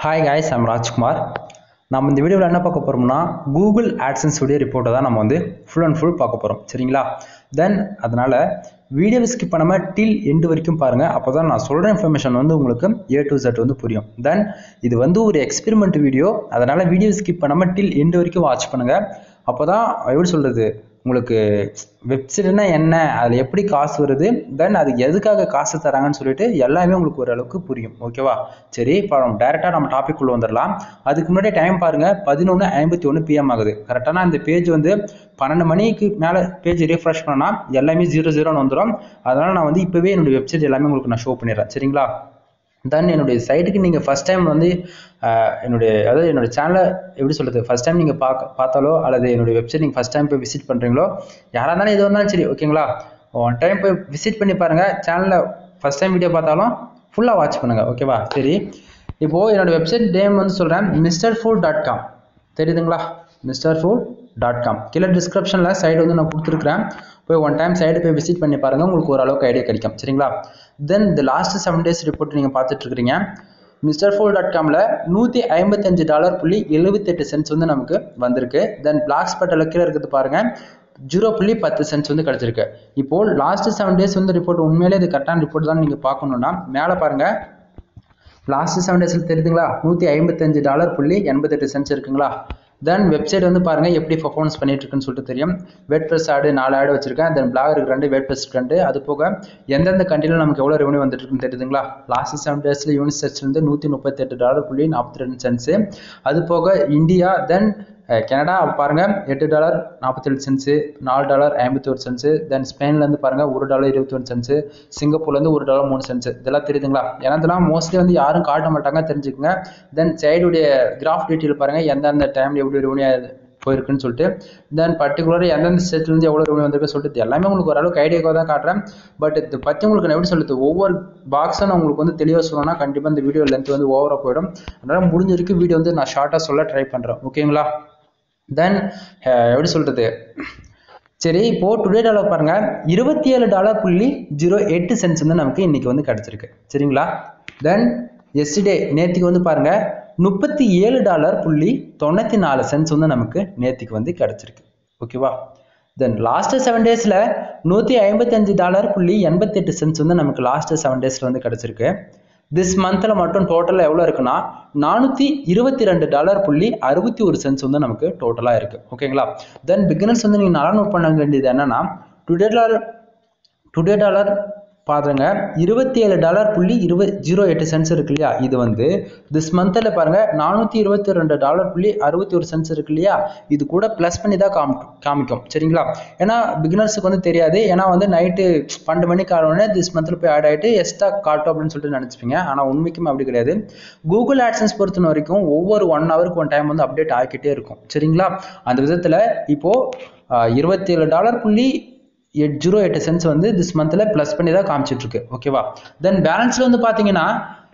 hi guys I'm Rajkumar நம்ம இந்த வீடியோவில் என்ன பார்க்க போகிறோம்னா கூகுள் ஆட்சன்ஸ் உடைய ரிப்போர்ட்டை தான் நம்ம வந்து ஃபுல் அண்ட் ஃபுல் பார்க்க போகிறோம் சரிங்களா தென் அதனால் வீடியோவை ஸ்கிப் பண்ணாமல் டில் எண்டு வரைக்கும் பாருங்கள் அப்போ தான் நான் சொல்கிற இன்ஃபர்மேஷன் வந்து உங்களுக்கு ஏ டு Z வந்து புரியும் தென் இது வந்து ஒரு எக்ஸ்பெரிமெண்ட் வீடியோ அதனால் வீடியோ ஸ்கிப் பண்ணாமல் டில் எண்டு வரைக்கும் வாட்ச் பண்ணுங்கள் அப்போ தான் எப்படி சொல்கிறது உங்களுக்கு வெப்சைட்னா என்ன அதில் எப்படி காசு வருது தென் அது எதுக்காக காசு தராங்கன்னு சொல்லிட்டு எல்லாமே உங்களுக்கு ஓரளவுக்கு புரியும் ஓகேவா சரி இப்போ நம்ம டேரெக்டாக நம்ம டாபிக் உள்ள வந்துடலாம் அதுக்கு முன்னாடி டைம் பாருங்கள் பதினொன்று ஐம்பத்தி ஒன்று பிஎம் ஆகுது கரெக்டான இந்த பேஜ் வந்து பன்னெண்டு மணிக்கு மேலே பேஜ் ரீஃப்ரெஷ் பண்ணால் எல்லாமே ஜீரோ ஜீரோன்னு வந்துடும் அதனால் நான் வந்து இப்போவே என்னுடைய வெப்சைட் எல்லாமே உங்களுக்கு நான் ஷோ பண்ணிடுறேன் சரிங்களா தென் என்னுடைய சைட்டுக்கு நீங்கள் ஃபஸ்ட் டைம் வந்து ஆஹ், என்னுடைய அதாவது என்னுடைய சேனலை எப்படி சொல்கிறது ஃபஸ்ட் டைம் நீங்கள் பார்க்க பார்த்தாலோ அல்லது என்னுடைய வெப்சைட் நீங்கள் ஃபஸ்ட் டைம் போய் விசிட் பண்ணுறீங்களோ யாராக இருந்தாலும் எது வந்தாலும் சரி ஓகேங்களா ஒன் டைம் போய் விசிட் பண்ணி பாருங்கள் சேனலில் ஃபஸ்ட் டைம் வீடியோ பார்த்தாலும் ஃபுல்லாக வாட்ச் பண்ணுங்கள் ஓகேவா சரி இப்போது என்னோட வெப்சைட் நேம் வந்து சொல்கிறேன் மிஸ்டர் ஃபுட் டாட் காம் தெரியுதுங்களா மிஸ்டர் ஃபுட் டாட் காம் கீழே டிஸ்கிரிப்ஷனில் சைடு வந்து நான் கொடுத்துருக்குறேன் போய் ஒன் டைம் சைடு போய் விசிட் பண்ணி பாருங்கள் உங்களுக்கு ஓரளவுக்கு ஐடியா கிடைக்கும் சரிங்களா தென் இந்த லாஸ்ட் செவன் டேஸ் ரிப்போர்ட் நீங்கள் பார்த்துட்டு இருக்கிறீங்க மிஸ்டர் ஃபோல் டாட் காமில் நூற்றி ஐம்பத்தஞ்சு டாலர் புள்ளி எழுபத்தெட்டு சென்ட்ஸ் வந்து நமக்கு வந்திருக்கு தென் பிளாக் ஸ்பாட்டில் கீழே இருக்கிறது பாருங்கள் ஜீரோ புள்ளி பத்து சென்ட்ஸ் வந்து கிடச்சிருக்கு இப்போ லாஸ்ட் செவன் டேஸ் வந்து ரிப்போர்ட் உண்மையிலே இது கரெக்டான ரிப்போர்ட் தான் நீங்கள் பார்க்கணுன்னா மேலே பாருங்கள் லாஸ்ட் செவன் டேஸில் தெரியுதுங்களா நூற்றி ஐம்பத்தஞ்சு டாலர் புள்ளி எண்பத்தெட்டு சென்ட்ஸ் இருக்குங்களா தென் வெப்சைட் வந்து பாருங்கள் எப்படி பர்ஃபார்மன்ஸ் பண்ணிட்டு இருக்குன்னு சொல்லிட்டு தெரியும் வெட் ப்ரெஸ் ஆடு நாலு ஆடு வச்சிருக்கேன் தென் பிளாக் இருக்கு ரெண்டு வெட் ப்ரெஸ் ரெண்டு அது போக எந்தெந்த கண்ட்ரியில் நமக்கு எவ்வளோ ரெவன்யூ வந்துட்டு இருக்குன்னு தெரியுதுங்களா லாஸ்ட் செவன் டேஸில் யூனிட் சர்ச்லேருந்து நூற்றி முப்பத்தெட்டு டாலர் புள்ளி நாற்பத்தி ரெண்டு சென்ட்ஸு அது போக இந்தியா தென் கனடா பாருங்க எட்டு டாலர் நாற்பத்தேழு சென்ட்ஸு நாலு டாலர் ஐம்பத்தி ஒரு சென்ட்ஸு தென் ஸ்பெயின்லேருந்து பாருங்க ஒரு டாலர் இருபத்தி ஒன்று சென்ட்ஸு சிங்கப்பூர்லேருந்து ஒரு டாலர் மூணு சென்ட்ஸு இதெல்லாம் தெரியுதுங்களா ஏன்னா இதெல்லாம் மோஸ்ட்லி வந்து யாரும் காட்ட மாட்டாங்க தெரிஞ்சுக்கோங்க தென் சைடுடைய கிராஃப் டீட்டெயில் பாருங்க எந்தெந்த டைம்ல எப்படி ரெவன்யூ போயிருக்குன்னு சொல்லிட்டு தென் பர்டிகுலர் எந்தெந்த ஸ்டேட்லேருந்து எவ்வளோ ரெவன்யூ வந்திருக்கு சொல்லிட்டு இது எல்லாமே உங்களுக்கு ஓரளவுக்கு ஐடியாவாக தான் காட்டுறேன் பட் இது பற்றி உங்களுக்கு நான் எப்படி சொல்லுது ஒவ்வொரு பாக்ஸும் நான் உங்களுக்கு வந்து தெளிவாக சொல்லணும்னா கண்டிப்பாக இந்த வீடியோ லென்த் வந்து ஓவராக போயிடும் அதனால் முடிஞ்ச வரைக்கும் வீடியோ வந்து நான் ஷார்ட்டாக சொல்ல ட்ரை பண்ணுறேன் ஓகேங்களா தென் எப்படி சொல்கிறது சரி இப்போ டுடே டாலர் பாருங்க இருபத்தி ஏழு டாலர் புள்ளி ஜீரோ எட்டு சென்ட்ஸ் வந்து நமக்கு இன்னைக்கு வந்து கிடச்சிருக்கு சரிங்களா தென் எஸ்டே நேத்திக்கு வந்து பாருங்க முப்பத்தி ஏழு டாலர் புள்ளி தொண்ணூற்றி நாலு சென்ட்ஸ் வந்து நமக்கு நேத்திக்கு வந்து கிடச்சிருக்கு ஓகேவா தென் லாஸ்ட் செவன் டேஸில் நூற்றி ஐம்பத்தஞ்சு டாலர் புள்ளி எண்பத்தெட்டு சென்ட்ஸ் வந்து நமக்கு லாஸ்ட் செவன் டேஸில் வந்து கிடச்சிருக்கு திஸ் மந்தில் மட்டும் டோட்டலாக எவ்வளோ இருக்குன்னா நானூற்றி இருபத்தி ரெண்டு டாலர் புள்ளி அறுபத்தி ஒரு சென்ட்ஸ் வந்து நமக்கு டோட்டலாக இருக்குது ஓகேங்களா தென் பிகினர்ஸ் வந்து நீங்கள் நல்லா நோட் பண்ண வேண்டியது என்னன்னா டுடே டாலர் டுடே டாலர் பாருங்க இருபத்தி ஏழு டாலர் புள்ளி இருபது ஜீரோ எட்டு சென்ட்ஸ் இருக்கு இல்லையா இது வந்து திஸ் மந்தில் பாருங்க நானூற்றி இருபத்தி ரெண்டு டாலர் புள்ளி அறுபத்தி ஒரு சென்ட்ஸ் இருக்கு இல்லையா இது கூட ப்ளஸ் பண்ணி தான் காமிக்கும் காமிக்கும் சரிங்களா ஏன்னா பிகினர்ஸுக்கு வந்து தெரியாது ஏன்னா வந்து நைட்டு பன்னெண்டு மணிக்கு ஆனோடனே திஸ் மந்தில் போய் ஆட் ஆகிட்டு எக்ஸ்ட்ரா காட்டும் அப்படின்னு சொல்லிட்டு நினச்சிப்பீங்க ஆனால் உண்மைக்கும் அப்படி கிடையாது கூகுள் ஆட்சன்ஸ் பொறுத்த வரைக்கும் ஒவ்வொரு ஒன் ஹவருக்கு ஒன் டைம் வந்து அப்டேட் ஆகிக்கிட்டே இருக்கும் சரிங்களா அந்த விதத்தில் இப்போது இருபத்தி ஏழு டாலர் புள்ளி எட் ஜீரோ எட்டு சென்ஸ் வந்து திஸ் மந்தில் ப்ளஸ் பண்ணி தான் காமிச்சிட்டு இருக்கு ஓகேவா தென் பேலன்ஸில் வந்து பார்த்தீங்கன்னா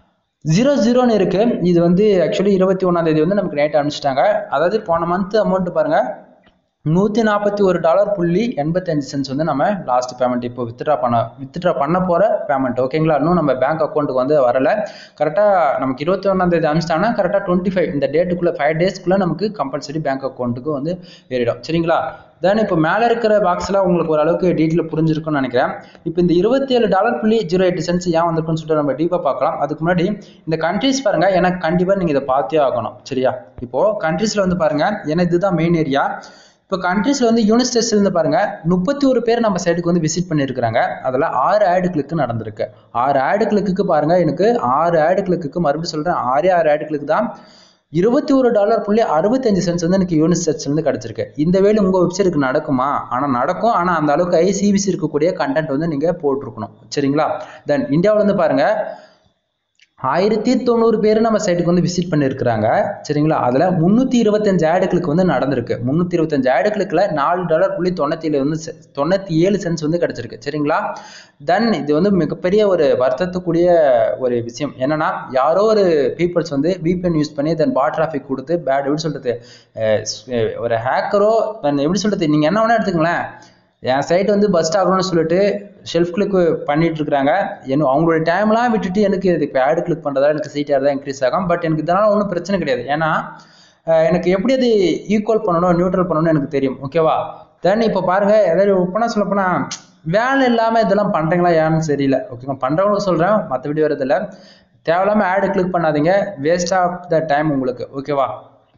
ஜீரோ ஜீரோன்னு இருக்கு இது வந்து ஆக்சுவலி இருபத்தி ஒன்றாம் தேதி வந்து நமக்கு நைட் அனுப்பிச்சிட்டாங்க அதாவது போன மந்த் அமௌண்ட் பாருங்க நூற்றி நாற்பத்தி ஒரு டாலர் புள்ளி எண்பத்தஞ்சு சென்ஸ் வந்து நம்ம லாஸ்ட் பேமெண்ட் இப்போ வித்ட்ரா பண்ண வித்ட்ரா பண்ண போகிற பேமெண்ட் ஓகேங்களா இன்னும் நம்ம பேங்க் அக்கௌண்ட்டுக்கு வந்து வரல கரெக்டாக நமக்கு இருபத்தி ஒன்றாம் தேதி அனுப்பிச்சிட்டாங்கன்னா கரெக்டாக டுவெண்ட்டி ஃபைவ் இந்த டேட்டுக்குள்ளே ஃபைவ் டேஸ்க்குள்ளே நமக்கு கம்பல்சரி பேங்க் அக்கௌண்ட்டுக்கு வந்து ஏறிடும் சரிங்களா தென் இப்போ மேலே இருக்கிற பாக்ஸில் உங்களுக்கு ஓரளவுக்கு டீட்டெயில் புரிஞ்சிருக்கும்னு நினைக்கிறேன் இப்போ இந்த இருபத்தி ஏழு டாலர் புள்ளி ஜீரோ எட்டு சென்ஸ் ஏன் வந்திருக்குன்னு சொல்லிட்டு நம்ம டீப்பாக பார்க்கலாம் அதுக்கு முன்னாடி இந்த கண்ட்ரிஸ் பாருங்கள் எனக்கு கண்டிப்பாக நீங்கள் இதை பார்த்தே ஆகணும் சரியா இப்போது கண்ட்ரீஸில் வந்து பாருங்கள் ஏன்னா இதுதான் மெயின் ஏரியா இப்போ கண்ட்ரீஸில் வந்து யூனிட் இருந்து பாருங்க முப்பத்தி ஒரு பேர் நம்ம சைடுக்கு வந்து விசிட் பண்ணியிருக்கிறாங்க அதில் ஆறு ஆடு கிளிக்கு நடந்திருக்கு ஆறு ஆடு கிளிக்கு பாருங்க எனக்கு ஆறு ஆடு கிளிக்கு மறுபடியும் சொல்கிறேன் ஆறே ஆறு ஆடு கிளிக்கு தான் இருபத்தி ஒரு டாலர் புள்ளி அறுபத்தஞ்சு சென்ட்ஸ் வந்து எனக்கு யூனிட் இருந்து கிடச்சிருக்கு இந்த வேலை உங்கள் வெப்சைட்டுக்கு நடக்குமா ஆனால் நடக்கும் ஆனால் அந்த அளவுக்கு ஐசிபிசி இருக்கக்கூடிய கண்டென்ட் வந்து நீங்கள் போட்டிருக்கணும் சரிங்களா தென் இந்தியாவில் வந்து பாருங்கள் ஆயிரத்தி தொண்ணூறு பேர் நம்ம சைட்டுக்கு வந்து விசிட் பண்ணியிருக்கிறாங்க சரிங்களா அதில் முந்நூற்றி இருபத்தஞ்சு ஆடுகளுக்கு வந்து நடந்திருக்கு முந்நூற்றி இருபத்தஞ்சு ஆடுகளுக்குல நாலு டாலர் புள்ளி தொண்ணூற்றி ஏழு வந்து செ- தொண்ணூற்றி ஏழு சென்ஸ் வந்து கிடச்சிருக்கு சரிங்களா தென் இது வந்து மிகப்பெரிய ஒரு வருத்தத்துக்குரிய ஒரு விஷயம் என்னன்னா யாரோ ஒரு பீப்புள்ஸ் வந்து VPN யூஸ் பண்ணி தென் பாட் டிராஃபிக் கொடுத்து பேட் எப்படி சொல்கிறது ஒரு ஹேக்கரோ தென் எப்படி சொல்கிறது நீங்கள் என்ன வேணால் எடுத்துங்களேன் என் சைட் வந்து பஸ்ட் ஆகணும்னு சொல்லிட்டு ஷெல்ஃப் கிளிக் பண்ணிட்டு இருக்காங்க என்ன அவங்களோட டைம்லாம் விட்டுட்டு எனக்கு இது இப்போ ஆடு கிளிக் பண்ணுறதா எனக்கு சீட்டாக தான் இன்க்ரீஸ் ஆகும் பட் எனக்கு இதனால் ஒன்றும் பிரச்சனை கிடையாது ஏன்னா அஹ் எனக்கு எப்படி அது ஈக்குவல் பண்ணணும் நியூட்ரல் பண்ணணும்னு எனக்கு தெரியும் ஓகேவா தென் இப்போ பாருங்க ஏதாவது ஒப்பனா சொல்ல போனா வேலை இல்லாமல் இதெல்லாம் பண்ணுறீங்களா ஏன்னு தெரியல ஓகேங்களா பண்ணுறவங்களுக்கு சொல்கிறேன் மற்ற வீடியோ வரதில்ல தேவையில்லாமல் ஆடு கிளிக் பண்ணாதீங்க வேஸ்ட் ஆஃப் த டைம் உங்களுக்கு ஓகேவா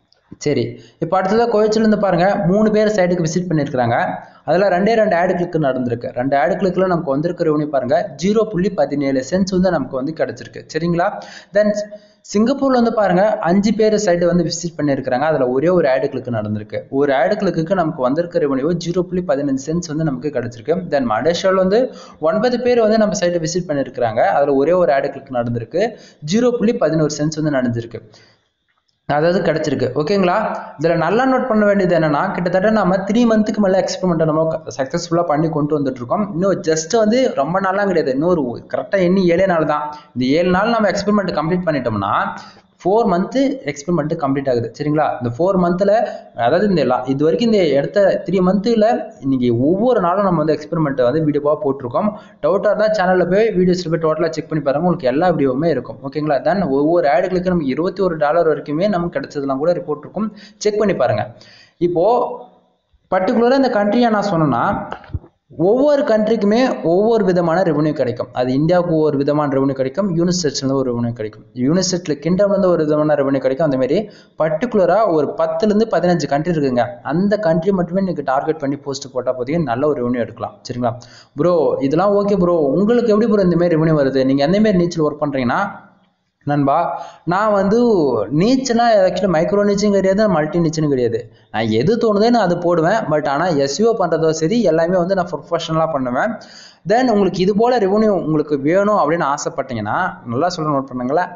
சரி இப்போ அடுத்ததாக கோயச்சிலேருந்து பாருங்க மூணு பேர் சைட்டுக்கு விசிட் பண்ணியிருக்கிறாங்க அதில் ரெண்டே ரெண்டு ஆடு கிளிக் நடந்திருக்கு ரெண்டு ஆடு கிளிக்கில் நமக்கு வந்திருக்க ரெவன்யூ பாருங்க ஜீரோ புள்ளி பதினேழு சென்ஸ் வந்து நமக்கு வந்து கிடைச்சிருக்கு சரிங்களா தென் சிங்கப்பூர்ல வந்து பாருங்க அஞ்சு பேர் சைடு வந்து விசிட் பண்ணியிருக்கிறாங்க அதில் ஒரே ஒரு ஆடு கிளிக் நடந்திருக்கு ஒரு ஆடு கிளிக்கு நமக்கு வந்திருக்க ரெவன்யூ ஜீரோ புள்ளி பதினஞ்சு சென்ஸ் வந்து நமக்கு கிடைச்சிருக்கு தென் மலேசியாவில் வந்து ஒன்பது பேர் வந்து நம்ம சைட்டை விசிட் பண்ணியிருக்கிறாங்க அதில் ஒரே ஒரு ஆடு கிளிக் நடந்திருக்கு ஜீரோ புள்ளி பதினோரு சென்ஸ் வந்து நடந்திருக்கு அதாவது கிடைச்சிருக்கு ஓகேங்களா இதில் நல்லா நோட் பண்ண வேண்டியது என்னன்னா கிட்டத்தட்ட நம்ம த்ரீ மந்த்துக்கு மேலே எக்ஸ்பெரிமெண்ட்டை நம்ம சக்ஸஸ்ஃபுல்லாக பண்ணி கொண்டு வந்துட்டு இருக்கோம் இன்னும் ஜஸ்ட் வந்து ரொம்ப நாளாக கிடையாது இன்னொரு கரெக்டாக எண்ணி ஏழே நாள் தான் இந்த ஏழு நாள் நம்ம எக்ஸ்பெரிமெண்ட் கம்ப்ளீட் பண்ணிட்டோம்னா ஃபோர் மந்த்து எக்ஸ்பெரிமெண்ட் கம்ப்ளீட் ஆகுது சரிங்களா இந்த ஃபோர் மந்த்தில் அதாவது இந்த லா- இது வரைக்கும் இந்த எடுத்த த்ரீ மந்த்தில் இன்னைக்கு ஒவ்வொரு நாளும் நம்ம வந்து எக்ஸ்பெரிமெண்ட்டை வந்து வீடியோவாக போட்டிருக்கோம் டவுட்டாக இருந்தால் சேனலில் போய் வீடியோஸில் போய் டோட்டலாக செக் பண்ணி பாருங்க உங்களுக்கு எல்லா வீடியோவுமே இருக்கும் ஓகேங்களா தென் ஒவ்வொரு ஆடுகளுக்கு நமக்கு இருபத்தி ஒரு டாலர் வரைக்குமே நமக்கு கிடைச்சதெல்லாம் கூட ரிப்போர்ட் இருக்கும் செக் பண்ணி பாருங்க இப்போது பர்டிகுலராக இந்த கண்ட்ரியை நான் சொன்னேன்னா ஒவ்வொரு கண்ட்ரிக்குமே ஒவ்வொரு விதமான ரெவன்யூ கிடைக்கும் அது இந்தியாவுக்கு ஒவ்வொரு விதமான ரெவன்யூ கிடைக்கும் யூனிசெட்ஸ்லேருந்து ஒரு ரெவன்யூ கிடைக்கும் யூனிசெட்டில் கிண்டம்லேருந்து ஒரு விதமான ரெவன்யூ கிடைக்கும் அந்த மாதிரி பர்டிகுலராக ஒரு பத்துலேருந்து பதினஞ்சு கண்ட்ரி இருக்குங்க அந்த கண்ட்ரி மட்டுமே நீங்கள் டார்கெட் பண்ணி போஸ்ட் போட்டால் போதையும் நல்ல ஒரு ரெவன்யூ எடுக்கலாம் சரிங்களா ப்ரோ இதெல்லாம் ஓகே ப்ரோ உங்களுக்கு எப்படி ப்ரோ இந்த மாதிரி ரெவன்யூ வருது நீங்கள் எந்த மாதிரி நீச்சல் ஒர்க் பண்ணுறீங்கன்னா நண்பா நான் வந்து நீச்சல்னா ஆக்சுவலி மைக்ரோ நீச்சும் கிடையாது மல்டி நீச்சும் கிடையாது நான் எது தோணுதோ நான் அது போடுவேன் பட் ஆனால் எஸ்யூஓ பண்ணுறதோ சரி எல்லாமே வந்து நான் ப்ரொஃபஷனலாக பண்ணுவேன் தென் உங்களுக்கு இது போல் ரெவன்யூ உங்களுக்கு வேணும் அப்படின்னு ஆசைப்பட்டீங்கன்னா நல்லா சொல்ல நோட் பண்ணுங்களேன்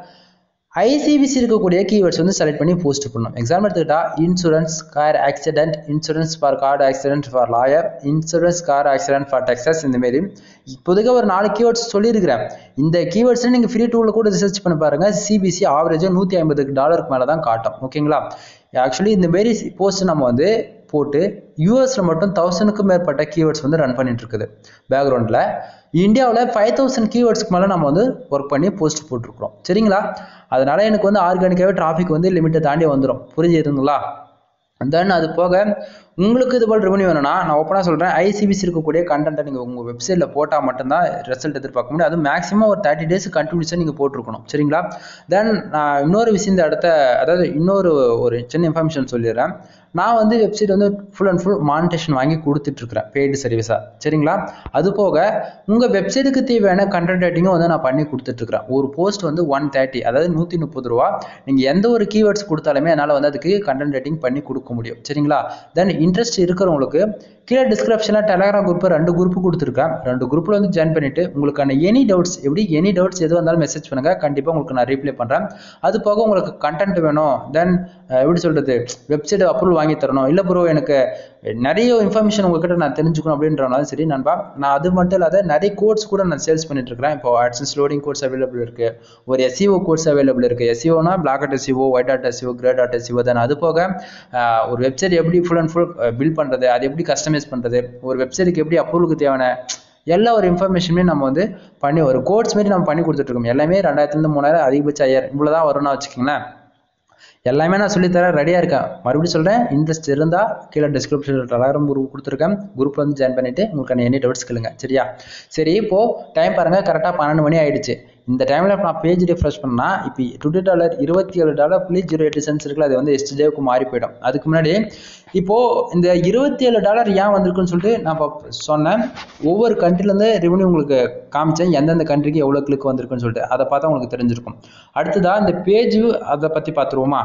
ஐசிபிசி இருக்கக்கூடிய கீவேர்ட்ஸ் வந்து செலக்ட் பண்ணி போஸ்ட் பண்ணணும் எக்ஸாம்பிள் எடுத்துக்கிட்டா insurance car accident insurance for card accident for lawyer insurance car accident for Texas இந்த மாதிரி இப்போதைக்கு ஒரு நாலு கீவேர்ட்ஸ் சொல்லியிருக்கிறேன் இந்த கீவேர்ட்ஸ் நீங்கள் ஃப்ரீ டூலில் கூட ரிசர்ச் பண்ணி பாருங்க சிபிசி ஆவரேஜாக நூற்றி ஐம்பது டாலருக்கு மேலே தான் காட்டும் ஓகேங்களா ஆக்சுவலி இந்த மாரி போஸ்ட் நம்ம வந்து போட்டு யூஎஸ்ல மட்டும் தௌசண்ட்க்கும் மேற்பட்ட கீவேர்ட்ஸ் வந்து ரன் பண்ணிட்டு இருக்குது பேக்ரவுண்டில் இந்தியாவில் ஃபைவ் தௌசண்ட் கீவேர்ட்ஸ்க்கு மேலே நம்ம வந்து ஒர்க் பண்ணி போஸ்ட் போட்டிருக்கிறோம் சரிங்களா அதனால எனக்கு வந்து ஆர்கானிக்காகவே டிராஃபிக் வந்து லிமிட்டை தாண்டி வந்துடும் புரிஞ்சுதுங்களா தென் அது போக உங்களுக்கு இது போல் ரெவன்யூ வேணும்னா நான் ஓப்பனாக சொல்கிறேன் ஐசிபிசி இருக்கக்கூடிய கண்டென்ட்டை நீங்கள் உங்கள் வெப்சைட்டில் போட்டால் மட்டும்தான் ரிசல்ட் எதிர்பார்க்க முடியும் அது மேக்ஸிமம் ஒரு தேர்ட்டி டேஸ் கண்டினியூஸாக நீங்கள் போட்டிருக்கணும் சரிங்களா தென் நான் இன்னொரு விஷயம் இந்த அடுத்த அதாவது இன்னொரு ஒரு சின்ன இன்ஃபர்மேஷன் சொல்லிடுறேன் நான் வந்து வெப்சைட் வந்து ஃபுல் அண்ட் ஃபுல் மானிட்டேஷன் வாங்கி கொடுத்துட்ருக்குறேன் பெய்டு சர்வீஸாக சரிங்களா அது போக உங்கள் வெப்சைட்டுக்கு தேவையான கண்டென்ட் ரைட்டிங்கும் வந்து நான் பண்ணி கொடுத்துட்ருக்குறேன் ஒரு போஸ்ட் வந்து ஒன் தேர்ட்டி அதாவது நூற்றி முப்பது ரூபா நீங்கள் எந்த ஒரு கீவேர்ட்ஸ் கொடுத்தாலுமே என்னால் வந்து அதுக்கு கண்டென்ட் ரைட்டிங் பண்ணி கொடுக்க முடியும் சரிங்களா தென் இன்ட்ரெஸ்ட் இருக்கிறவங்களுக்கு கீழே டிஸ்கிரிப்ஷனில் டெலகிராம் குரூப் ரெண்டு குரூப் கொடுத்துருக்கேன் ரெண்டு குரூப்பில் வந்து ஜாயின் பண்ணிவிட்டு உங்களுக்கான எனி டவுட்ஸ் எப்படி எனி டவுட்ஸ் எது வந்தாலும் மெசேஜ் பண்ணுங்கள் கண்டிப்பாக உங்களுக்கு நான் ரீப்ளை பண்ணுறேன் அது போக உங்களுக்கு கண்டென்ட் வேணும் தென் எப்படி சொல்கிறது வெப்சைட் அப்ரூவல் வாங்கி தரணும் இல்லை ப்ரோ எனக்கு நிறைய இன்ஃபர்மேஷன் உங்ககிட்ட நான் தெரிஞ்சுக்கணும் அப்படின்றனாலும் சரி நண்பா நான் அது மட்டும் இல்லாத நிறைய கோர்ஸ் கூட நான் சேல்ஸ் பண்ணிட்டு இருக்கிறேன் இப்போ AdSense லோடிங் கோர்ஸ் அவைலபிள் இருக்கு ஒரு எஸ்இஓ கோர்ஸ் அவைலபிள் இருக்கு எஸ்இஓனா black dot SEO white dot SEO grey dot SEO then அது போக ஆஹ், ஒரு வெப்சைட் எப்படி ஃபுல் அண்ட் ஃபுல் பில்ட் பண்ணுறது அது எப்படி கஸ்டமைஸ் பண்ணுறது ஒரு வெப்சைட்டுக்கு எப்படி அப்ரூவலுக்கு தேவையான எல்லா ஒரு இன்ஃபர்மேஷனுமே நம்ம வந்து பண்ணி ஒரு கோர்ஸ் மாரி நம்ம பண்ணி கொடுத்துட்ருக்கோம் எல்லாமே ரெண்டாயிரத்துலேருந்து மூணாயிரம் அதிகபட்சம் ஐயாயிரம் இவ்வளோ தான் வரும்னு வச்சுக்கோங்களேன் எல்லாமே நான் சொல்லித்தரேன் ரெடியாக இருக்கேன் மறுபடியும் சொல்கிறேன் இன்ட்ரெஸ்ட் இருந்தால் கீழே டிஸ்கிரிப்ஷனில் டெலாகிராம் குரூப் கொடுத்துருக்கேன் குரூப்பில் வந்து ஜாயின் பண்ணிவிட்டு உங்களுக்கு எனி டவுட்ஸ் கேளுங்க சரியா சரி இப்போது டைம் பாருங்கள் கரெக்டாக பன்னெண்டு மணி ஆயிடுச்சு இந்த டைமில் நான் பேஜ் ரிஃப்ரெஷ் பண்ணால் இப்போ டுடே டாலர் இருபத்தி ஏழு டாலர் புள்ளி ஜீரோ எயிட் சென்ஸ் இருக்குல்ல அது வந்து எஸ்டிடேவுக்கு மாறி போயிடும் அதுக்கு முன்னாடி இப்போது இந்த இருபத்தி ஏழு டாலர் ஏன் வந்திருக்குன்னு சொல்லிட்டு நான் இப்போ சொன்னேன் ஒவ்வொரு கண்ட்ரிலேருந்து ரெவன்யூ உங்களுக்கு காமிச்சேன் எந்தெந்த கண்ட்ரிக்கு எவ்வளோ கிளிக் வந்திருக்குன்னு சொல்லிட்டு அதை பார்த்தா உங்களுக்கு தெரிஞ்சிருக்கும் அடுத்ததாக இந்த பேஜ் அதை பற்றி பார்த்துருவோமா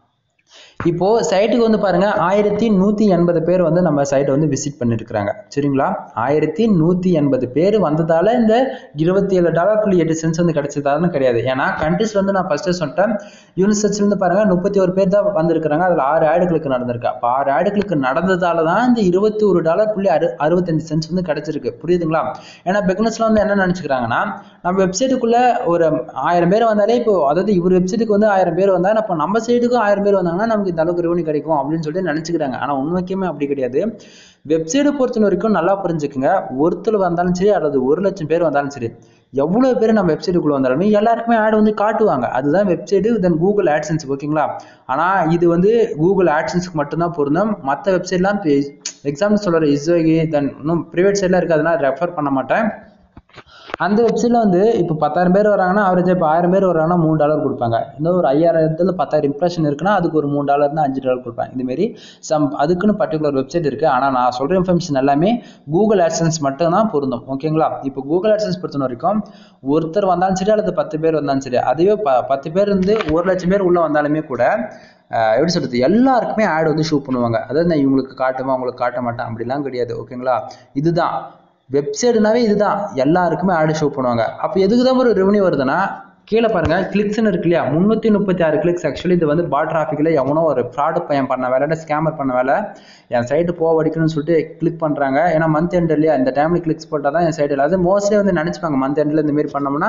இப்போ சைட்டுக்கு வந்து பாருங்க ஆயிரத்தி நூத்தி எண்பது பேர் வந்து நம்ம சைட்டை வந்து விசிட் பண்ணிருக்கிறாங்க சரிங்களா ஆயிரத்தி நூத்தி எண்பது பேர் வந்ததால இந்த இருபத்தி ஏழு டாலர் புள்ளி எட்டு சென்ஸ் வந்து கிடைச்சதான்னு கிடையாது ஏன்னா கண்ட்ரிஸ் வந்து நான் ஃபர்ஸ்ட் சொல்லிட்டேன் யூனிசெட்ஸ்ல இருந்து பாருங்க முப்பத்தி ஒரு பேர் தான் வந்திருக்கிறாங்க அதுல ஆறு ஆடுகளுக்கு நடந்திருக்கு அப்போ ஆறு ஆடுகளுக்கு நடந்ததால தான் இந்த இருபத்தி ஒரு டாலர் புள்ளி அறு அறுபத்தஞ்சு சென்ஸ் வந்து கிடைச்சிருக்கு புரியுதுங்களா ஏன்னா பிக்னஸ்ல வந்து என்ன நினைச்சுக்கிறாங்கன்னா நம்ம வெப்சைட்டுக்குள்ள ஒரு ஆயிரம் பேர் வந்தாலே இப்போ அதாவது இவர் வெப்சைட்டுக்கு வந்து ஆயிரம் பேர் வந்தா அப்போ நம்ம சைடுக்கும் ஆயிரம் பேர் வந்தாங்கன்னா நம்ம நமக்கு இந்த அளவுக்கு ரெவன்யூ கிடைக்கும் அப்படின்னு சொல்லிட்டு நினச்சிக்கிறாங்க ஆனால் உண்மைக்குமே அப்படி கிடையாது வெப்சைட்டை பொறுத்த வரைக்கும் நல்லா புரிஞ்சுக்குங்க ஒருத்தர் வந்தாலும் சரி அல்லது ஒரு லட்சம் பேர் வந்தாலும் சரி எவ்வளோ பேர் நம்ம வெப்சைட்டுக்குள்ளே வந்தாலுமே எல்லாருக்குமே ஆட் வந்து காட்டுவாங்க அதுதான் வெப்சைட்டு தென் கூகுள் ஆட்சன்ஸ் ஓகேங்களா ஆனால் இது வந்து கூகுள் ஆட்சன்ஸ்க்கு மட்டும்தான் பொருந்தும் மற்ற வெப்சைட்லாம் எக்ஸாம்பிள் சொல்கிற இஸ்ஓகி தென் இன்னும் ப்ரைவேட் சைட்லாம் இருக்குது அதெல்லாம் ரெஃபர் பண்ண மாட்டேன் அந்த வெப்சைட்டில் வந்து இப்போ பத்தாயிரம் பேர் வராங்கன்னா அவரேஜாக இப்போ ஆயிரம் பேர் வராங்கன்னா மூணு டாலர் கொடுப்பாங்க இன்னும் ஒரு ஐயாயிரத்துல பத்தாயிரம் இம்ப்ரெஷன் இருக்குன்னா அதுக்கு ஒரு மூணு டாலர்னா அஞ்சு டாலர் கொடுப்பாங்க இதுமாரி சம் அதுக்குன்னு பர்டிகுலர் வெப்சைட் இருக்குது ஆனால் நான் சொல்கிற இன்ஃபர்மேஷன் எல்லாமே கூகுள் ஆட்சன்ஸ் மட்டும்தான் பொருந்தும் ஓகேங்களா இப்போ கூகுள் ஆட்சன்ஸ் பொறுத்த வரைக்கும் ஒருத்தர் வந்தாலும் சரி அல்லது பத்து பேர் வந்தாலும் சரி அதுவே ப பத்து பேர் இருந்து ஒரு லட்சம் பேர் உள்ளே வந்தாலுமே கூட எப்படி சொல்கிறது எல்லாருக்குமே ஆட் வந்து ஷூ பண்ணுவாங்க அதாவது நான் இவங்களுக்கு காட்டுவேன் அவங்களுக்கு காட்ட மாட்டேன் அப்படிலாம் கிடையாது ஓகேங்களா இதுதான் வெப்சைட்னாவே இதுதான் எல்லாருக்குமே ஆடு ஷோ பண்ணுவாங்க அப்போ எதுக்கு தான் ஒரு ரெவன்யூ வருதுன்னா கீழே பாருங்க கிளிக்ஸ்னு இருக்கு இல்லையா முந்நூற்றி முப்பத்தி ஆறு கிளிக்ஸ் ஆக்சுவலி இது வந்து பாட் டிராஃபிக்கில் எவனோ ஒரு ஃப்ராடு பையன் பண்ண வேலை ஸ்கேமர் பண்ண வேலை என் சைட்டு போக வடிக்கணும்னு சொல்லிட்டு கிளிக் பண்ணுறாங்க ஏன்னா மந்த் எண்ட் இல்லையா இந்த டைமில் கிளிக்ஸ் போட்டால் தான் என் சைடு அது மோஸ்ட்லி வந்து நினச்சிப்பாங்க மந்த் எண்டில் இந்த மாதிரி பண்ணோம்னா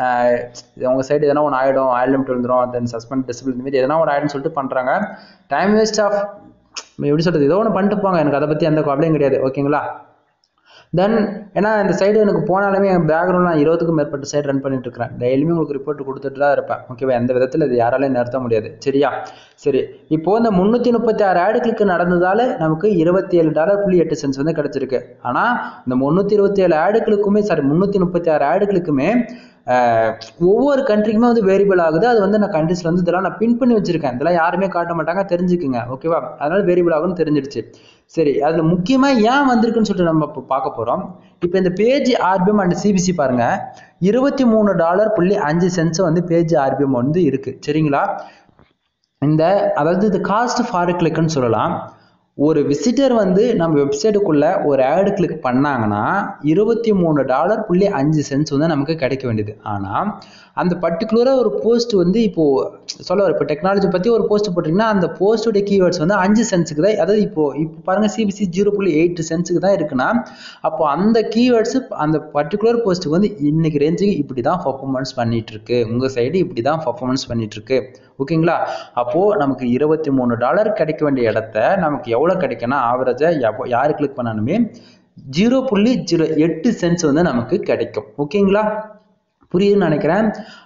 உங்கள் சைடு எதனா ஒன்று ஆகிடும் ஆயில் லிமிட் வந்துடும் தென் சஸ்பெண்ட் டிசபிள் இந்த மாதிரி எதனா ஒரு ஆயிடும்னு சொல்லிட்டு பண்ணுறாங்க டைம் வேஸ்ட் ஆஃப் எப்படி சொல்கிறது ஏதோ ஒன்று பண்ணிட்டு போங்க எனக்கு அதை பற்றி எந்த கவலையும் கிடையாது ஓகேங்களா தென் ஏன்னா இந்த சைடு எனக்கு போனாலுமே என் பேக்ரவுண்ட் நான் இருபதுக்கும் மேற்பட்ட சைடு ரன் பண்ணிட்டு இருக்கிறேன் டெய்லியுமே உங்களுக்கு ரிப்போர்ட் கொடுத்துட்டு தான் இருப்பேன் ஓகேவா எந்த விதத்தில் இது யாராலையும் நிறுத்த முடியாது சரியா சரி இப்போ இந்த முந்நூற்றி முப்பத்தி ஆறு ஆடு கிளிக் நடந்ததால நமக்கு இருபத்தி ஏழு டாலர் புள்ளி எட்டு சென்ஸ் வந்து கிடைச்சிருக்கு ஆனால் இந்த முந்நூற்றி இருபத்தி ஏழு ஆடுகளுக்குமே சாரி முந்நூற்றி முப்பத்தி ஆறு ஆடுகளுக்குமே ஒவ்வொரு கண்ட்ரிக்குமே வந்து வேரியபிள் ஆகுது அது வந்து நான் கண்ட்ரிஸ்ல வந்து இதெல்லாம் நான் பின் பண்ணி வச்சிருக்கேன் இதெல்லாம் யாருமே காட்ட மாட்டாங்க தெரிஞ்சுக்குங்க ஓகேவா அதனால வேரியபிள் ஆகும்னு தெரிஞ்சிடுச்சு சரி அதுல முக்கியமா ஏன் வந்திருக்குன்னு சொல்லிட்டு நம்ம இப்போ பார்க்க போறோம் இப்போ இந்த பேஜ் ஆர்பிஎம் அண்ட் சிபிசி பாருங்க இருபத்தி மூணு டாலர் புள்ளி அஞ்சு சென்ஸ் வந்து பேஜ் ஆர்பிஎம் வந்து இருக்கு சரிங்களா இந்த அதாவது இது காஸ்ட் ஃபார் கிளிக்னு சொல்லலாம் ஒரு விசிட்டர் வந்து நம்ம வெப்சைட்டுக்குள்ள ஒரு ஆடு கிளிக் பண்ணாங்கன்னா இருபத்தி மூணு டாலர் புள்ளி அஞ்சு சென்ஸ் வந்து நமக்கு கிடைக்க வேண்டியது ஆனால் அந்த பர்டிகுலராக ஒரு போஸ்ட் வந்து இப்போ சொல்ல இப்போ டெக்னாலஜி பற்றி ஒரு போஸ்ட் போட்டிங்கன்னா அந்த போஸ்டோடைய கீவேர்ட்ஸ் வந்து அஞ்சு சென்ஸுக்கு தான் அதாவது இப்போ இப்போ பாருங்க சிபிசி ஜீரோ புள்ளி எயிட் சென்ஸுக்கு தான் இருக்குன்னா அப்போ அந்த கீவேர்ட்ஸ் அந்த பர்டிகுலர் போஸ்ட்டுக்கு வந்து இன்னைக்கு ரேஞ்சுக்கு இப்படி தான் பர்ஃபார்மன்ஸ் பண்ணிட்டு இருக்கு உங்கள் சைடு இப்படி தான் பர்ஃபார்மன்ஸ் பண்ணிட்டு இருக்கு ஓகேங்களா அப்போ நமக்கு இருபத்தி மூணு டாலர் கிடைக்க வேண்டிய இடத்த நமக்கு எவ்வளோ கிடைக்குன்னா ஆவரேஜாக யார் கிளிக் பண்ணாலுமே ஜீரோ புள்ளி ஜீரோ எட்டு சென்ஸ் வந்து நமக்கு கிடைக்கும் ஓகேங்களா புரியுதுன்னு நினைக்கிறேன்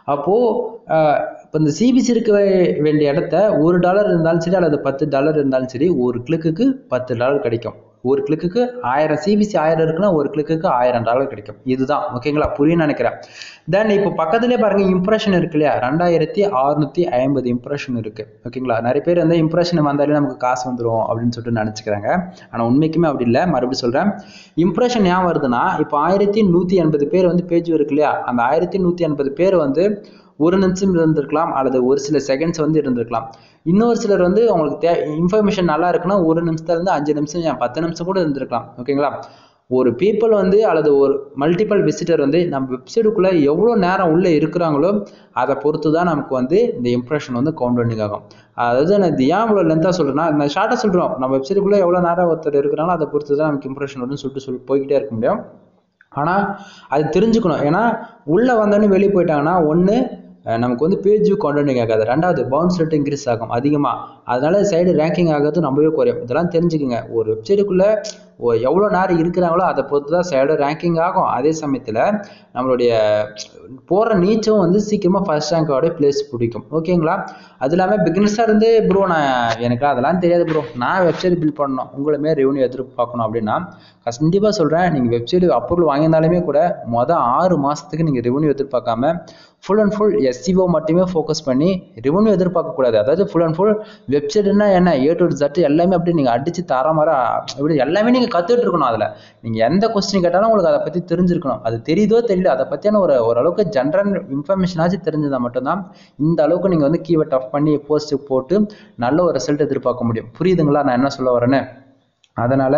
அப்போது இப்போ இந்த சிபிசி இருக்க வேண்டிய இடத்த ஒரு டாலர் இருந்தாலும் சரி அல்லது பத்து டாலர் இருந்தாலும் சரி ஒரு கிளிக்குக்கு பத்து டாலர் கிடைக்கும் ஒரு கிளிக்குக்கு ஆயிரம் சிபிசி ஆயிரம் இருக்குன்னா ஒரு கிளிக்குக்கு ஆயிரம் டாலர் கிடைக்கும் இதுதான் ஓகேங்களா புரியும் நினைக்கிறேன் தென் இப்போ பக்கத்துலேயே பாருங்க இம்ப்ரெஷன் இருக்கு இல்லையா ரெண்டாயிரத்தி அறுநூத்தி ஐம்பது இம்ப்ரெஷன் இருக்கு ஓகேங்களா நிறைய பேர் வந்து இம்ப்ரெஷன் வந்தாலே நமக்கு காசு வந்துடும் அப்படின்னு சொல்லிட்டு நினச்சிக்கிறாங்க ஆனால் உண்மைக்குமே அப்படி இல்லை மறுபடியும் சொல்கிறேன் இம்ப்ரெஷன் ஏன் வருதுன்னா இப்போ ஆயிரத்தி நூற்றி எண்பது பேர் வந்து பேஜ் இருக்கு இல்லையா அந்த ஆயிரத்தி நூற்றி எண்பது பேர் வந்து ஒரு நிமிஷம் இருந்திருக்கலாம் அல்லது ஒரு சில செகண்ட்ஸ் வந்து இருந்திருக்கலாம் இன்னொரு சிலர் வந்து அவங்களுக்கு தே இன்ஃபர்மேஷன் நல்லா இருக்குன்னா ஒரு நிமிஷத்துல இருந்து அஞ்சு நிமிஷம் ஏன் பத்து நிமிஷம் கூட இருந்திருக்கலாம் ஓகேங்களா ஒரு பீப்புள் வந்து அல்லது ஒரு மல்டிபிள் விசிட்டர் வந்து நம்ம வெப்சைட்டுக்குள்ளே எவ்வளோ நேரம் உள்ளே இருக்கிறாங்களோ அதை பொறுத்து தான் நமக்கு வந்து இந்த இம்ப்ரெஷன் வந்து கவுண்டனிங் ஆகும் அதாவது நான் இது ஏன் இவ்வளோ லென்த்தாக சொல்கிறேன்னா நான் ஷார்ட்டாக சொல்கிறோம் நம்ம வெப்சைட்டுக்குள்ளே எவ்வளோ நேரம் ஒருத்தர் இருக்கிறாங்களோ அதை பொறுத்து தான் நமக்கு இம்ப்ரெஷன் வரும்னு சொல்லிட்டு சொல்லி போய்கிட்டே இருக்க முடியும் ஆனால் அது தெரிஞ்சுக்கணும் ஏன்னா உள்ளே வந்தோடனே வெளியே போயிட்டாங்கன்னா ஒன்று நமக்கு வந்து பேஜ் கண்டென்டிங் ஆகாது ரெண்டாவது பவுன்ஸ் ரேட் இன்க்ரீஸ் ஆகும் அதிகமாக அதனால சைடு ரேங்கிங் ஆகிறது ரொம்பவே குறையும் இதெல்லாம் தெரிஞ்சுக்கோங்க ஒரு வெப்சைட்டுக்குள்ளே எவ்வளோ நேரம் இருக்கிறாங்களோ அதை பொறுத்து தான் சைடு ரேங்கிங் ஆகும் அதே சமயத்தில் நம்மளுடைய போகிற நீச்சும் வந்து சீக்கிரமாக ஃபர்ஸ்ட் ரேங்கோட பிளேஸ் பிடிக்கும் ஓகேங்களா அது இல்லாமல் பிகினஸாக இருந்து ப்ரோ நான் எனக்கு அதெல்லாம் தெரியாது ப்ரோ நான் வெப்சைட் பில்ட் பண்ணணும் உங்களுமே ரெவன்யூ எதிர்பார்க்கணும் அப்படின்னா கண்டிப்பாக சொல்கிறேன் நீங்கள் வெப்சைட் அப்ரூவல் வாங்கியிருந்தாலுமே கூட மொதல் ஆறு மாதத்துக்கு நீங்கள் ரெவன்யூ எதிர்பார்க்காம ஃபுல் அண்ட் ஃபுல் எஸ்சிஓ மட்டுமே ஃபோக்கஸ் பண்ணி ரெவன்யூ எதிர்பார்க்கக்கூடாது அதாவது ஃபுல் அண்ட் ஃபுல் வெப்சைட்னா என்ன ஏ டு ஜட் எல்லாமே அப்படி நீங்கள் அடித்து தர மாதிரி இப்படி எல்லாமே நீங்கள் கற்றுட்டு இருக்கணும் அதில் நீங்கள் எந்த கொஸ்டின் கேட்டாலும் உங்களுக்கு அதை பற்றி தெரிஞ்சிருக்கணும் அது தெரியுதோ தெரியல அதை பற்றியான ஒரு ஓரளவுக்கு ஜென்ரல் இன்ஃபர்மேஷனாச்சும் தெரிஞ்சதால் மட்டும்தான் இந்த அளவுக்கு நீங்கள் வந்து கீவேர்ட் ஆஃப் பண்ணி போஸ்ட்டு போட்டு நல்ல ஒரு ரிசல்ட் எதிர்பார்க்க முடியும் புரியுதுங்களா நான் என்ன சொல்ல வரேன்னு அதனால்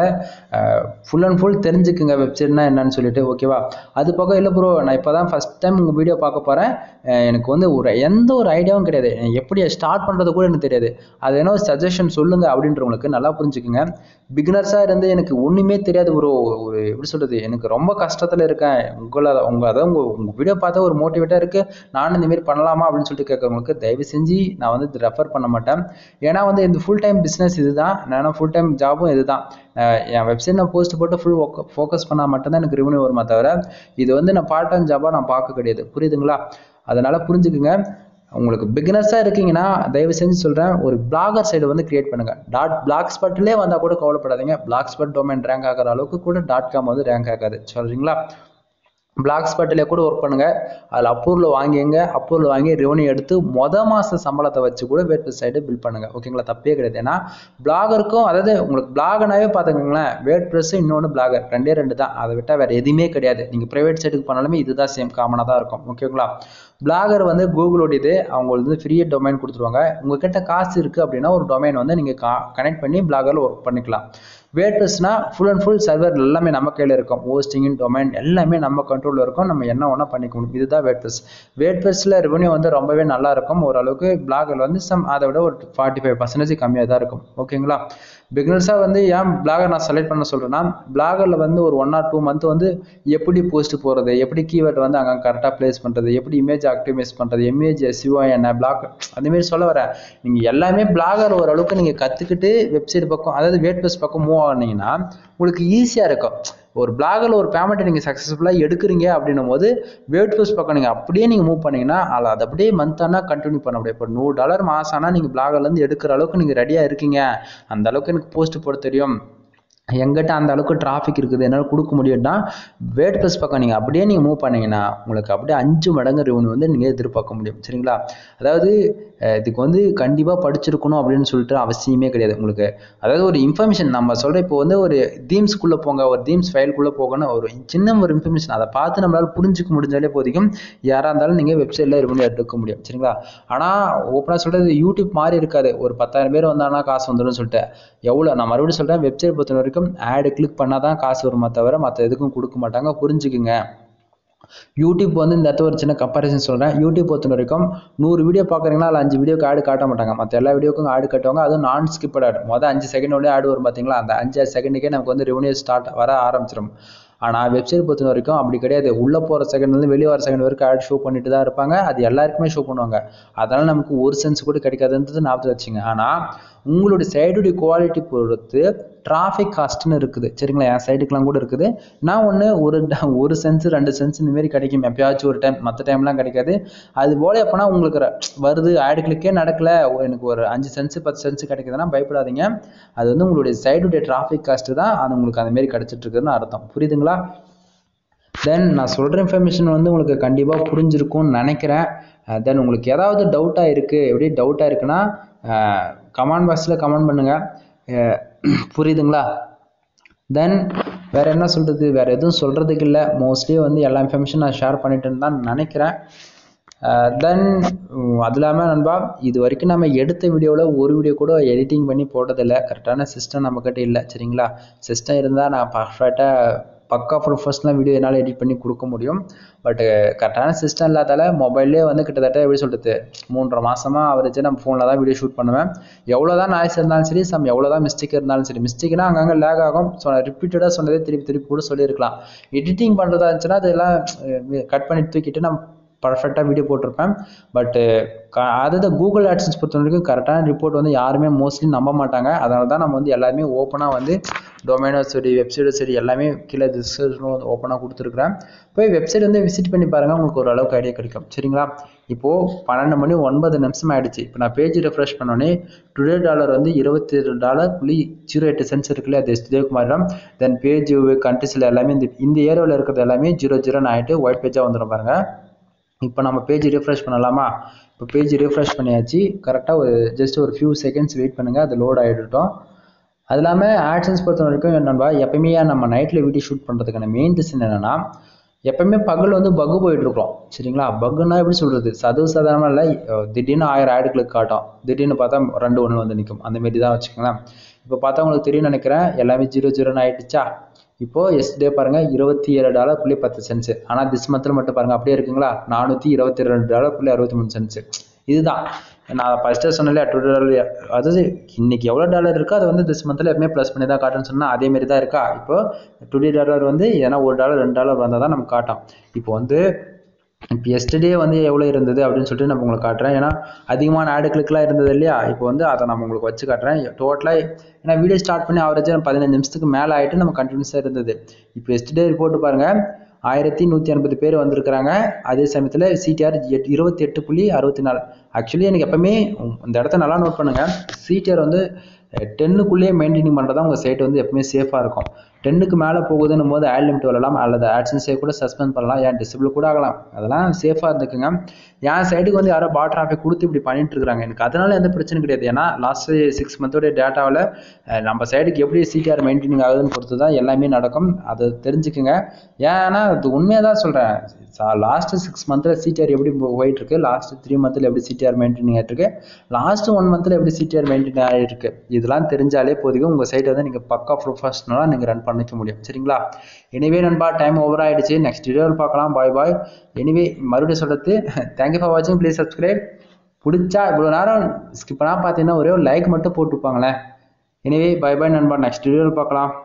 ஃபுல் அண்ட் ஃபுல் தெரிஞ்சுக்குங்க வெப்சைட்னா என்னன்னு சொல்லிட்டு ஓகேவா அது போக இல்லை ப்ரோ நான் இப்போ தான் ஃபஸ்ட் டைம் உங்கள் வீடியோ பார்க்க போகிறேன் எனக்கு வந்து ஒரு எந்த ஒரு ஐடியாவும் கிடையாது எப்படி ஸ்டார்ட் பண்ணுறது கூட எனக்கு தெரியாது அது என்ன ஒரு சஜஷன் சொல்லுங்கள் அப்படின்றவங்களுக்கு நல்லா புரிஞ்சுக்குங்க பிகினர்ஸாக இருந்து எனக்கு ஒன்றுமே தெரியாது ப்ரோ ஒரு எப்படி சொல்கிறது எனக்கு ரொம்ப கஷ்டத்தில் இருக்கேன் உங்களை உங்கள் அதான் உங்கள் உங்கள் வீடியோ பார்த்தா ஒரு மோட்டிவேட்டாக இருக்குது நானும் இந்தமாரி பண்ணலாமா அப்படின்னு சொல்லிட்டு கேட்குறவங்களுக்கு தயவு செஞ்சு நான் வந்து இது ரெஃபர் பண்ண மாட்டேன் ஏன்னா வந்து இந்த ஃபுல் டைம் பிஸ்னஸ் இதுதான் நான் ஃபுல் டைம் ஜாபும் இதுதான் என் வெப்சைட் நான் போஸ்ட் போட்டு ஃபுல் ஃபோக்கஸ் பண்ணால் மட்டும்தான் எனக்கு ரெவன்யூ வருமா தவிர இது வந்து நான் பார்ட் டைம் ஜாபாக நான் பார்க்க கிடையாது புரியுதுங்களா அதனால் புரிஞ்சுக்குங்க உங்களுக்கு பிகினர்ஸாக இருக்கீங்கன்னா தயவு செஞ்சு சொல்கிறேன் ஒரு பிளாகர் சைடு வந்து கிரியேட் பண்ணுங்கள் டாட் பிளாக் ஸ்பாட்லேயே வந்தால் கூட கவலைப்படாதீங்க பிளாக் ஸ்பாட் டொமைன் ரேங்க் ஆகிற அளவுக்கு கூட டாட் காம் வந்து ரேங்க் ஆகாது சொல்கிறீங்களா பிளாக் ஸ்பாட்டில் கூட ஒர்க் பண்ணுங்கள் அதில் அப்ரூவல் வாங்கிங்க அப்ரூவல் வாங்கி ரெவன்யூ எடுத்து மொதல் மாத சம்பளத்தை வச்சு கூட வேட் சைடு பில்ட் பண்ணுங்கள் ஓகேங்களா தப்பே கிடையாது ஏன்னா பிளாகருக்கும் அதாவது உங்களுக்கு பிளாகனாவே பார்த்துக்கோங்களேன் வேட் ப்ரெஸ் இன்னொன்று பிளாகர் ரெண்டே ரெண்டு தான் அதை விட்டால் வேறு எதுவுமே கிடையாது நீங்கள் ப்ரைவேட் சைடுக்கு பண்ணாலுமே இதுதான் சேம் காமனாக தான் இருக்கும் ஓகேங்களா பிளாகர் வந்து கூகுளோடையது அவங்க வந்து ஃப்ரீ டொமைன் கொடுத்துருவாங்க உங்ககிட்ட காசு இருக்குது அப்படின்னா ஒரு டொமைன் வந்து நீங்கள் கா கனெக்ட் பண்ணி பிளாகரில் ஒர்க் பண்ணிக்கலாம் வேட்ரஸ்னா ஃபுல் அண்ட் ஃபுல் சர்வர் எல்லாமே நம்ம கையில் இருக்கும் ஹோஸ்டிங் டொமைன் எல்லாமே நம்ம கண்ட்ரோலில் இருக்கும் நம்ம என்ன ஒன்றா பண்ணிக்க முடியும் இதுதான் வேட்ரஸ் வேட்ரஸில் ரெவன்யூ வந்து ரொம்பவே நல்லா இருக்கும் ஓரளவுக்கு பிளாகரில் வந்து சம் அதை விட ஒரு ஃபார்ட்டி ஃபைவ் பர்சன்டேஜ் கம்மியாக தான் இருக்கும் ஓகேங்களா பிகினர்ஸாக வந்து ஏன் பிளாகர் நான் செலக்ட் பண்ண சொல்கிறேன்னா பிளாகரில் வந்து ஒரு ஒன் ஆர் டூ மந்த் வந்து எப்படி போஸ்ட் போகிறது எப்படி கீவேர்ட் வந்து அங்கே கரெக்டாக ப்ளேஸ் பண்ணுறது எப்படி இமேஜ் ஆக்டிவைஸ் பண்ணுறது இமேஜ் சிவா என்ன பிளாக் அதேமாரி சொல்ல வரேன் நீங்கள் எல்லாமே பிளாகர் ஓரளவுக்கு நீங்கள் கற்றுக்கிட்டு வெப்சைட் பக்கம் அதாவது வேட்பஸ் பக்கம் மூவ் ஆனீங்கன்னா உங்களுக்கு ஈஸியாக இருக்கும் ஒரு பிளாகில் ஒரு பேமெண்ட்டை நீங்கள் சக்ஸஸ்ஃபுல்லாக எடுக்கிறீங்க அப்படின்னும் போது வேட் போஸ்ட் பக்கம் நீங்கள் அப்படியே நீங்கள் மூவ் பண்ணீங்கன்னா அது அதை அப்படியே மந்த் ஆனால் கண்டினியூ பண்ண முடியும் இப்போ நூறு டாலர் மாதம் ஆனால் நீங்கள் பிளாகிலேருந்து எடுக்கிற அளவுக்கு நீங்கள் ரெடியாக இருக்கீங்க அந்த அளவுக்கு எனக்கு போஸ்ட் போட தெரியும் எங்கிட்ட அந்த அளவுக்கு டிராஃபிக் இருக்குது என்னால் கொடுக்க முடியும்னா வேட் ப்ளஸ் பக்கம் நீங்கள் அப்படியே நீங்கள் மூவ் பண்ணீங்கன்னா உங்களுக்கு அப்படியே அஞ்சு மடங்கு ரெவன்யூ வந்து நீங்கள் எதிர்பார்க்க முடியும் சரிங்களா அதாவது இதுக்கு வந்து கண்டிப்பாக படிச்சிருக்கணும் அப்படின்னு சொல்லிட்டு அவசியமே கிடையாது உங்களுக்கு அதாவது ஒரு இன்ஃபர்மேஷன் நம்ம சொல்கிற இப்போ வந்து ஒரு தீம்ஸ்குள்ளே போங்க ஒரு தீம்ஸ் ஃபைலுக்குள்ளே போகணும் ஒரு சின்ன ஒரு இன்ஃபர்மேஷன் அதை பார்த்து நம்மளால் புரிஞ்சுக்க முடிஞ்சாலே போதிக்கும் யாராக இருந்தாலும் நீங்கள் வெப்சைட்டில் ரெவன்யூ எடுக்க முடியும் சரிங்களா ஆனால் ஓப்பனாக சொல்கிறது யூடியூப் மாதிரி இருக்காது ஒரு பத்தாயிரம் பேர் வந்தாங்கன்னா காசு வந்துடும் சொல்லிட்டு எவ்வளோ நான் மறுபடியும் சொல்கிறேன் வெப்சைட் பொறுத்த வரைக்கும் ஆடு கிளிக் பண்ணால் தான் காசு வருமா தவிர மற்ற எதுக்கும் கொடுக்க மாட்டாங்க புரிஞ்சுக்குங்க யூடியூப் வந்து இந்த இடத்துல ஒரு சின்ன கம்பேரிசன் சொல்கிறேன் யூடியூப் பொறுத்த வரைக்கும் நூறு வீடியோ பார்க்குறீங்கன்னா அதில் அஞ்சு வீடியோக்கு ஆடு காட்ட மாட்டாங்க மற்ற எல்லா வீடியோக்கும் ஆடு காட்டுவாங்க அதுவும் நான் ஸ்கிப்பட் ஆடு மொதல் அஞ்சு செகண்டோடய ஆடு வரும் பார்த்தீங்களா அந்த அஞ்சு செகண்டுக்கே நமக்கு வந்து ரெவன்யூ ஸ்டார்ட் வர ஆரம்பிச்சிடும் ஆனால் வெப்சைட் பொறுத்த வரைக்கும் அப்படி கிடையாது உள்ளே போகிற செகண்ட்லேருந்து வெளியே வர செகண்ட் வரைக்கும் ஆட் ஷோ பண்ணிட்டு தான் இருப்பாங்க அது எல்லாருக்குமே ஷோ பண்ணுவாங்க அதனால் நமக்கு ஒரு சென்ஸ் கூட கிடைக்காதுன்றது ஞாபகத்தில் வச்சுங்க ஆனால் உங்களுடைய சைடுடைய குவாலிட்டி பொறுத்து டிராஃபிக் காஸ்ட்னு இருக்குது சரிங்களா என் சைடுக்கெலாம் கூட இருக்குது நான் ஒன்று ஒரு ஒரு சென்ஸ் ரெண்டு சென்ஸ் இந்தமாரி கிடைக்கும் எப்பயாச்சும் ஒரு டைம் மற்ற டைம்லாம் கிடைக்காது அது போல எப்போனா உங்களுக்கு வருது ஆடு கிளிக்கே நடக்கல எனக்கு ஒரு அஞ்சு சென்ஸ் பத்து சென்ஸ் கிடைக்குதுன்னா பயப்படாதீங்க அது வந்து உங்களுடைய சைடுடைய டிராஃபிக் காஸ்ட்டு தான் அது உங்களுக்கு அந்தமாரி கிடச்சிட்டு இருக்குதுன்னு அர்த்தம் புரியுதுங்களா தென் நான் சொல்கிற இன்ஃபர்மேஷன் வந்து உங்களுக்கு கண்டிப்பாக புரிஞ்சிருக்கும்னு நினைக்கிறேன் தென் உங்களுக்கு ஏதாவது டவுட்டாக இருக்குது எப்படி டவுட்டாக இருக்குன்னா கமெண்ட் பாக்ஸில் கமெண்ட் பண்ணுங்கள் புரியுதுங்களா தென் வேறு என்ன சொல்கிறது வேறு எதுவும் சொல்கிறதுக்கு இல்லை மோஸ்ட்லி வந்து எல்லா இன்ஃபர்மேஷன் நான் ஷேர் பண்ணிட்டேன்னு தான் நினைக்கிறேன் தென் அது இல்லாமல் நண்பா இது வரைக்கும் நம்ம எடுத்த வீடியோவில் ஒரு வீடியோ கூட எடிட்டிங் பண்ணி போட்டதில்லை கரெக்டான சிஸ்டம் நம்மக்கிட்ட இல்லை சரிங்களா சிஸ்டம் இருந்தால் நான் பர்ஃபெக்டாக பக்கா ப்ரொஃபஷனல் வீடியோ என்னால் எடிட் பண்ணி கொடுக்க முடியும் பட்டு கரெக்டான சிஸ்டம் இல்லாதால மொபைல்லே வந்து கிட்டத்தட்ட எப்படி சொல்கிறது மூன்றரை மாதமாக அவரேஜ் நம்ம ஃபோனில் தான் வீடியோ ஷூட் பண்ணுவேன் எவ்வளோ தான் நாய்ஸ் இருந்தாலும் சரி சம் எவ்வளோ தான் மிஸ்டேக் இருந்தாலும் சரி மிஸ்டேக்னா அங்கங்கே லேக் ஆகும் ஸோ நான் ரிப்பீட்டடாக சொன்னதே திருப்பி திருப்பி கூட சொல்லியிருக்கலாம் எடிட்டிங் பண்ணுறதா இருந்துச்சுன்னா அதெல்லாம் கட் பண்ணி தூக்கிட்டு நம்ம பர்ஃபெக்டாக வீடியோ போட்டிருப்பேன் பட்டு க அதாவது கூகுள் ஆட்சன்ஸ் பொறுத்த வரைக்கும் கரெக்டான ரிப்போர்ட் வந்து யாருமே மோஸ்ட்லி நம்ப மாட்டாங்க அதனால தான் நம்ம வந்து எல்லாருமே ஓப்பனாக வந்து டொமைனோ சரி வெப்சைட்டும் சரி எல்லாமே கீழே டிஸ்கிரிப்ஷனும் வந்து ஓப்பனாக கொடுத்துருக்குறேன் போய் வெப்சைட் வந்து விசிட் பண்ணி பாருங்கள் உங்களுக்கு ஓரளவுக்கு ஐடியா கிடைக்கும் சரிங்களா இப்போது பன்னெண்டு மணி ஒன்பது நிமிஷம் ஆயிடுச்சு இப்போ நான் பேஜ் ரெஃப்ரெஷ் பண்ணோன்னே டுடே டாலர் வந்து இருபத்தி ரெண்டு டாலர் புள்ளி ஜீரோ எட்டு சென்ஸ் இருக்குல்ல அது தேவகுமாரிடம் தென் பேஜ் கண்ட்ரிஸில் எல்லாமே இந்த இந்த ஏரியாவில் இருக்கிறது எல்லாமே ஜீரோ ஜீரோன்னு ஆகிட்டு ஒயிட் பேஜாக வந்துடும் பாருங்கள் இப்போ நம்ம பேஜ் ரிஃப்ரெஷ் பண்ணலாமா இப்போ பேஜ் ரிஃப்ரெஷ் பண்ணியாச்சு கரெக்டாக ஒரு ஜஸ்ட் ஒரு ஃபியூ செகண்ட்ஸ் வெயிட் பண்ணுங்கள் அது லோட் ஆகிடட்டும் அது இல்லாமல் ஆட்சன்ஸ் பொறுத்த வரைக்கும் என்னன்பா எப்பயுமே நம்ம நைட்டில் வீடியோ ஷூட் பண்ணுறதுக்கான மெயின் ரீசன் என்னென்னா எப்பவுமே பகல் வந்து பக்கு போயிட்டு இருக்கோம் சரிங்களா பக்குன்னா எப்படி சொல்றது சதுவு சாதாரணமாக இல்லை திடீர்னு ஆயிரம் ஆடுகளுக்கு காட்டும் திடீர்னு பார்த்தா ரெண்டு ஒன்று வந்து நிற்கும் அந்த மாரி தான் வச்சுக்கோங்களேன் இப்போ பார்த்தா உங்களுக்கு தெரியும் நினைக்கிறேன் எல்லாமே ஜீரோ ஜீரோன்னு ஆயிடுச்சா இப்போ எஸ்டே பாருங்க இருபத்தி ஏழு டாலர் புள்ளி பத்து சென்ஸ் ஆனால் திஸ் மந்த்தில் மட்டும் பாருங்க அப்படியே இருக்குங்களா நானூற்றி இருபத்தி ரெண்டு டாலர் புள்ளி அறுபத்தி மூணு சென்ஸ் இதுதான் நான் ஃபஸ்ட்டே சொன்னல டூ டாலர் அதாவது இன்னைக்கு எவ்வளோ டாலர் இருக்கோ அது வந்து திஸ் மந்தில் எப்பவுமே ப்ளஸ் பண்ணி தான் காட்டுன்னு சொன்னால் அதே மாதிரி தான் இருக்கா இப்போ டுடே டாலர் வந்து ஏன்னா ஒரு டாலர் ரெண்டு டாலர் வந்தால் தான் நமக்கு காட்டும் இப்போ வந்து இப்போ எஸ்டர்டே வந்து எவ்வளோ இருந்தது அப்படின்னு சொல்லிட்டு நான் உங்களுக்கு காட்டுறேன் ஏன்னா அதிகமான ஆடுகளுக்குலாம் இருந்தது இல்லையா இப்போ வந்து அதை நான் உங்களுக்கு வச்சு காட்டுறேன் டோட்டலாக ஏன்னா வீடியோ ஸ்டார்ட் பண்ணி ஆவரேஜாக பதினஞ்சு நிமிஷத்துக்கு மேலே ஆகிட்டு நம்ம கண்டினியூஸாக இருந்தது இப்போ எஸ்டர்டே ரிப்போர்ட் பாருங்கள் ஆயிரத்தி நூற்றி ஐம்பது பேர் வந்திருக்கிறாங்க அதே சமயத்தில் சிடிஆர் எட் இருபத்தி எட்டு புள்ளி அறுபத்தி நாலு ஆக்சுவலி எனக்கு எப்பவுமே இந்த இடத்த நல்லா நோட் பண்ணுங்கள் சிடிஆர் வந்து டென்னுக்குள்ளேயே மெயின்டைனிங் பண்ணுறது தான் உங்கள் சைட் வந்து எப்பவுமே சேஃபாக இருக்கும் டென்னுக்கு மேலே போகுதுன்னும் போது ஆட் லிமிட் வரலாம் அல்லது ஆட்சன்ஸை கூட சஸ்பெண்ட் பண்ணலாம் ஏன் டிசபிள் கூட ஆகலாம் அதெல்லாம் சேஃபாக இருந்துக்குங்க என் சைடுக்கு வந்து யாரோ பாட் டிராஃபிக் கொடுத்து இப்படி பண்ணிட்டு இருக்காங்க எனக்கு அதனால எந்த பிரச்சனையும் கிடையாது ஏன்னா லாஸ்ட் சிக்ஸ் மந்தோட டேட்டாவில் நம்ம சைடுக்கு எப்படி சிடிஆர் மெயின்டைனிங் ஆகுதுன்னு பொறுத்து தான் எல்லாமே நடக்கும் அதை தெரிஞ்சுக்குங்க ஏன்னா அது உண்மையாக தான் சொல்கிறேன் லாஸ்ட் சிக்ஸ் மந்த்தில் சிடிஆர் எப்படி போயிட்டு இருக்கு லாஸ்ட் த்ரீ மந்த்தில் எப்படி சிடிஆர் மெயின்டைனிங் ஆகிட்டு இருக்கு லாஸ்ட் ஒன் மந்த்தில் எப்படி சிடிஆர் மெயின்டைன் ஆகிருக்கு இதெல்லாம் தெரிஞ்சாலே போதும் உங்கள் சைட்டை வந்து நீங்கள் பக்கா ப்ரொஃபஷனலாக நீங்கள் ரன் பண்ணிக்க முடியும் சரிங்களா எனிவே நண்பா டைம் ஓவர் ஆகிடுச்சு நெக்ஸ்ட் வீடியோவில் பார்க்கலாம் பாய் பாய் எனிவே மறுபடியும் சொல்கிறது தேங்க்யூ ஃபார் வாட்சிங் ப்ளீஸ் சப்ஸ்கிரைப் பிடிச்சா இவ்வளோ நேரம் ஸ்கிப் பண்ணால் பார்த்தீங்கன்னா ஒரே ஒரு லைக் மட்டும் போட்டுப்பாங்களேன் எனிவே பை பாய் நண்பா நெக்ஸ்ட் வீடியோவில் பார்க்கலாம்